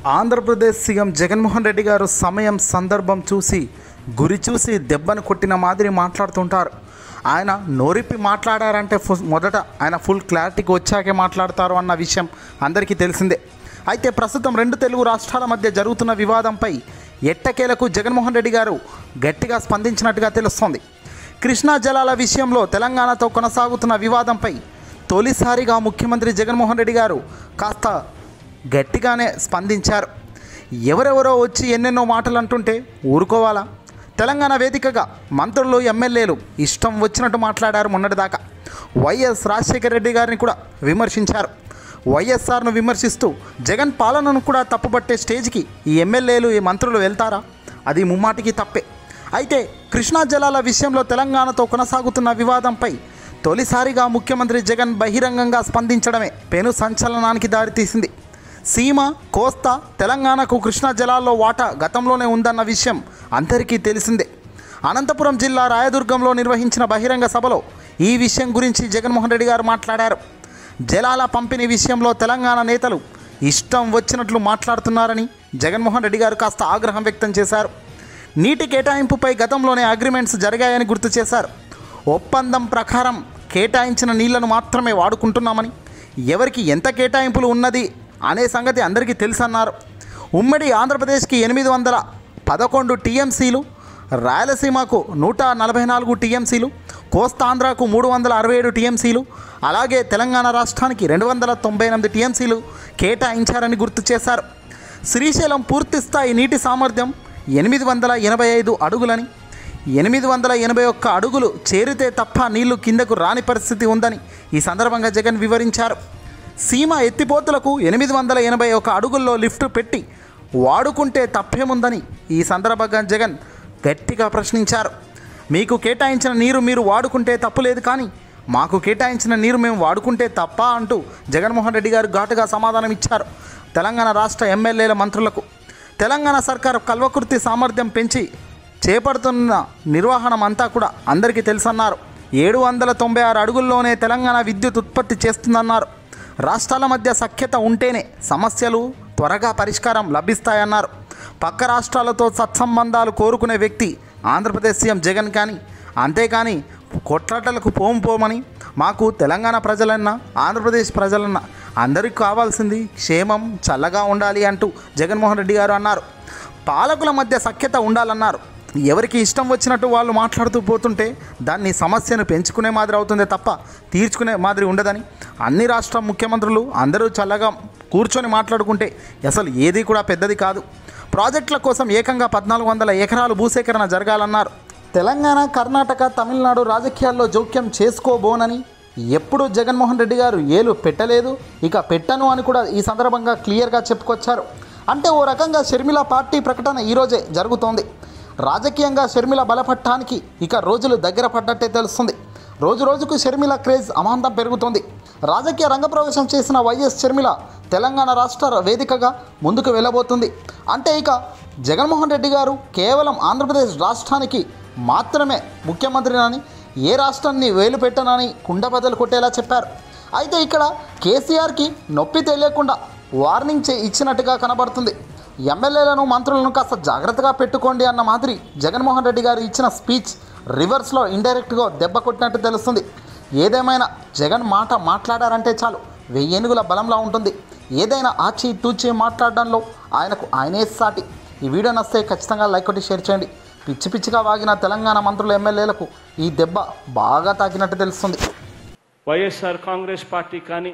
Andhra Pradesh CM Jaganmohan Reddy గారు సమయం సందర్భం చూసి గురి చూసి దెబ్బను కొట్టిన మాదిరి మాట్లాడుతుంటారు ఆయన నోరిప్పి మాట్లాడారంటే ఫు- మొదట ఆయన ఫుల్ క్లారిటీకి వచ్చాకే మాట్లాడతారు అన్న విషయం అందరికీ తెలిసిందే అయితే ప్రస్తుతం రెండు తెలుగు రాష్ట్రాల మధ్య జరుగుతున్న వివాదంపై ఎట్టకేలకు జగన్మోహన్ రెడ్డి గారు గట్టిగా స్పందించినట్టుగా తెలుస్తోంది కృష్ణా జలాల విషయంలో తెలంగాణతో కొనసాగుతున్న వివాదంపై తొలిసారిగా ముఖ్యమంత్రి జగన్మోహన్ రెడ్డి గారు కాస్త గట్టిగానే స్పందించారు ఎవరెవరో వచ్చి ఎన్నెన్నో మాటలు అంటుంటే ఊరుకోవాలా తెలంగాణ వేదికగా మంత్రులు ఎమ్మెల్యేలు ఇష్టం వచ్చినట్టు మాట్లాడారు మొన్నటిదాకా వైఎస్ రాజశేఖర రెడ్డి గారిని కూడా విమర్శించారు వైఎస్ఆర్ను విమర్శిస్తూ జగన్ పాలనను కూడా తప్పుపట్టే స్టేజ్కి ఈ ఎమ్మెల్యేలు ఈ మంత్రులు వెళ్తారా అది ముమ్మాటికి తప్పే అయితే కృష్ణా జలాల విషయంలో తెలంగాణతో కొనసాగుతున్న వివాదంపై తొలిసారిగా ముఖ్యమంత్రి జగన్ బహిరంగంగా స్పందించడమే పెను సంచలనానికి దారితీసింది సీమ కోస్తా తెలంగాణకు కృష్ణా జలాల్లో వాటా గతంలోనే ఉందన్న విషయం అందరికీ తెలిసిందే అనంతపురం జిల్లా రాయదుర్గంలో నిర్వహించిన బహిరంగ సభలో ఈ విషయం గురించి జగన్మోహన్ రెడ్డి గారు మాట్లాడారు జలాల పంపిణీ విషయంలో తెలంగాణ నేతలు ఇష్టం వచ్చినట్లు మాట్లాడుతున్నారని జగన్మోహన్ రెడ్డి గారు కాస్త ఆగ్రహం వ్యక్తం చేశారు నీటి కేటాయింపుపై గతంలోనే అగ్రిమెంట్స్ జరిగాయని గుర్తు చేశారు ఒప్పందం ప్రకారం కేటాయించిన నీళ్లను మాత్రమే వాడుకుంటున్నామని ఎవరికి ఎంత కేటాయింపులు ఉన్నది అనే సంగతి అందరికీ తెలుసన్నారు ఉమ్మడి ఆంధ్రప్రదేశ్కి ఎనిమిది వందల పదకొండు టీఎంసీలు రాయలసీమకు నూట నలభై నాలుగు టీఎంసీలు కోస్తాంధ్రకు మూడు వందల అరవై ఏడు టీఎంసీలు అలాగే తెలంగాణ రాష్ట్రానికి రెండు వందల తొంభై ఎనిమిది టీఎంసీలు కేటాయించారని గుర్తు చేశారు శ్రీశైలం పూర్తి స్థాయి నీటి సామర్థ్యం ఎనిమిది వందల ఎనభై ఐదు అడుగులని ఎనిమిది వందల ఎనభై ఒక్క అడుగులు చేరితే తప్ప నీళ్లు కిందకు రాని పరిస్థితి ఉందని ఈ సందర్భంగా జగన్ వివరించారు సీమ ఎత్తిపోతులకు ఎనిమిది వందల ఎనభై ఒక అడుగుల్లో లిఫ్ట్ పెట్టి వాడుకుంటే తప్పేముందని ఈ సందర్భంగా జగన్ గట్టిగా ప్రశ్నించారు మీకు కేటాయించిన నీరు మీరు వాడుకుంటే తప్పులేదు కానీ మాకు కేటాయించిన నీరు మేము వాడుకుంటే తప్ప అంటూ జగన్మోహన్ రెడ్డి గారు ఘాటుగా సమాధానం ఇచ్చారు తెలంగాణ రాష్ట్ర ఎమ్మెల్యేల మంత్రులకు తెలంగాణ సర్కారు కల్వకుర్తి సామర్థ్యం పెంచి చేపడుతున్న నిర్వహణం అంతా కూడా అందరికీ తెలుసన్నారు ఏడు వందల తొంభై ఆరు అడుగుల్లోనే తెలంగాణ విద్యుత్ ఉత్పత్తి చేస్తుందన్నారు రాష్ట్రాల మధ్య సఖ్యత ఉంటేనే సమస్యలు త్వరగా పరిష్కారం లభిస్తాయన్నారు పక్క రాష్ట్రాలతో సత్సంబంధాలు కోరుకునే వ్యక్తి ఆంధ్రప్రదేశ్ సీఎం జగన్ కానీ అంతేకాని కొట్లాటలకు పోం పోమని మాకు తెలంగాణ ప్రజలన్నా ఆంధ్రప్రదేశ్ ప్రజలన్నా అందరికీ కావాల్సింది క్షేమం చల్లగా ఉండాలి అంటూ జగన్మోహన్ రెడ్డి గారు అన్నారు పాలకుల మధ్య సఖ్యత ఉండాలన్నారు ఎవరికి ఇష్టం వచ్చినట్టు వాళ్ళు మాట్లాడుతూ పోతుంటే దాన్ని సమస్యను పెంచుకునే మాదిరి అవుతుందే తప్ప తీర్చుకునే మాదిరి ఉండదని అన్ని రాష్ట్ర ముఖ్యమంత్రులు అందరూ చల్లగా కూర్చొని మాట్లాడుకుంటే అసలు ఏది కూడా పెద్దది కాదు ప్రాజెక్టుల కోసం ఏకంగా పద్నాలుగు వందల ఎకరాలు భూసేకరణ జరగాలన్నారు తెలంగాణ కర్ణాటక తమిళనాడు రాజకీయాల్లో జోక్యం చేసుకోబోనని ఎప్పుడు జగన్మోహన్ రెడ్డి గారు ఏలు పెట్టలేదు ఇక పెట్టను అని కూడా ఈ సందర్భంగా క్లియర్గా చెప్పుకొచ్చారు అంటే ఓ రకంగా షర్మిల పార్టీ ప్రకటన ఈరోజే జరుగుతోంది రాజకీయంగా షర్మిల బలపడటానికి ఇక రోజులు దగ్గర పడ్డట్టే తెలుస్తుంది రోజు రోజుకు షర్మిల క్రేజ్ అమాంతం పెరుగుతోంది రాజకీయ రంగప్రవేశం చేసిన వైఎస్ షర్మిల తెలంగాణ రాష్ట్ర వేదికగా ముందుకు వెళ్ళబోతుంది అంటే ఇక జగన్మోహన్ రెడ్డి గారు కేవలం ఆంధ్రప్రదేశ్ రాష్ట్రానికి మాత్రమే ముఖ్యమంత్రినని ఏ రాష్ట్రాన్ని వేలు పెట్టనని కుండబద్దలు కొట్టేలా చెప్పారు అయితే ఇక్కడ కేసీఆర్కి నొప్పి తెలియకుండా వార్నింగ్ చే ఇచ్చినట్టుగా కనబడుతుంది ఎమ్మెల్యేలను మంత్రులను కాస్త జాగ్రత్తగా పెట్టుకోండి అన్న మాదిరి జగన్మోహన్ రెడ్డి గారు ఇచ్చిన స్పీచ్ రివర్స్లో ఇండైరెక్ట్గా దెబ్బ కొట్టినట్టు తెలుస్తుంది ఏదేమైనా జగన్ మాట మాట్లాడారంటే చాలు వెయ్యేనుగుల బలంలా ఉంటుంది ఏదైనా ఆచి తూచి మాట్లాడడంలో ఆయనకు ఆయనే సాటి ఈ వీడియో నస్తే ఖచ్చితంగా లైక్ కొట్టి షేర్ చేయండి పిచ్చి పిచ్చిగా వాగిన తెలంగాణ మంత్రుల ఎమ్మెల్యేలకు ఈ దెబ్బ బాగా తాకినట్టు తెలుస్తుంది వైఎస్ఆర్ కాంగ్రెస్ పార్టీ కానీ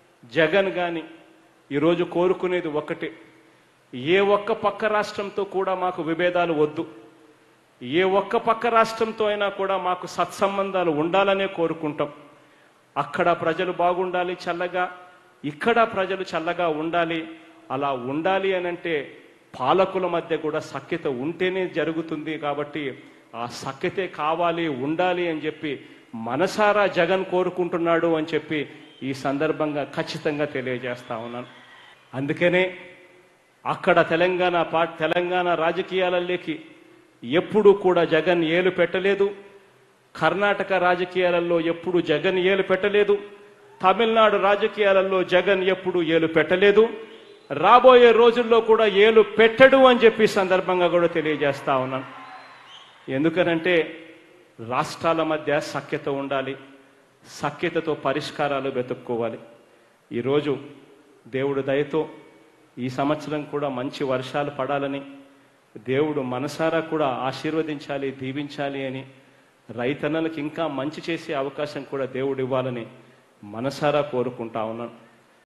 జగన్ కానీ ఈరోజు కోరుకునేది ఒక్కటే ఏ ఒక్క పక్క రాష్ట్రంతో కూడా మాకు విభేదాలు వద్దు ఏ ఒక్క పక్క రాష్ట్రంతో అయినా కూడా మాకు సత్సంబంధాలు ఉండాలనే కోరుకుంటాం అక్కడ ప్రజలు బాగుండాలి చల్లగా ఇక్కడ ప్రజలు చల్లగా ఉండాలి అలా ఉండాలి అని అంటే పాలకుల మధ్య కూడా సఖ్యత ఉంటేనే జరుగుతుంది కాబట్టి ఆ సఖ్యతే కావాలి ఉండాలి అని చెప్పి మనసారా జగన్ కోరుకుంటున్నాడు అని చెప్పి ఈ సందర్భంగా ఖచ్చితంగా తెలియజేస్తా ఉన్నాను అందుకనే అక్కడ తెలంగాణ పా తెలంగాణ రాజకీయాలలోకి ఎప్పుడు కూడా జగన్ ఏలు పెట్టలేదు కర్ణాటక రాజకీయాలలో ఎప్పుడు జగన్ ఏలు పెట్టలేదు తమిళనాడు రాజకీయాలలో జగన్ ఎప్పుడు ఏలు పెట్టలేదు రాబోయే రోజుల్లో కూడా ఏలు పెట్టడు అని చెప్పి ఈ సందర్భంగా కూడా తెలియజేస్తా ఉన్నాను ఎందుకనంటే రాష్ట్రాల మధ్య సఖ్యత ఉండాలి సఖ్యతతో పరిష్కారాలు వెతుక్కోవాలి ఈరోజు దేవుడు దయతో ఈ సంవత్సరం కూడా మంచి వర్షాలు పడాలని దేవుడు మనసారా కూడా ఆశీర్వదించాలి దీవించాలి అని రైతన్నలకు ఇంకా మంచి చేసే అవకాశం కూడా దేవుడు ఇవ్వాలని మనసారా కోరుకుంటా ఉన్నాను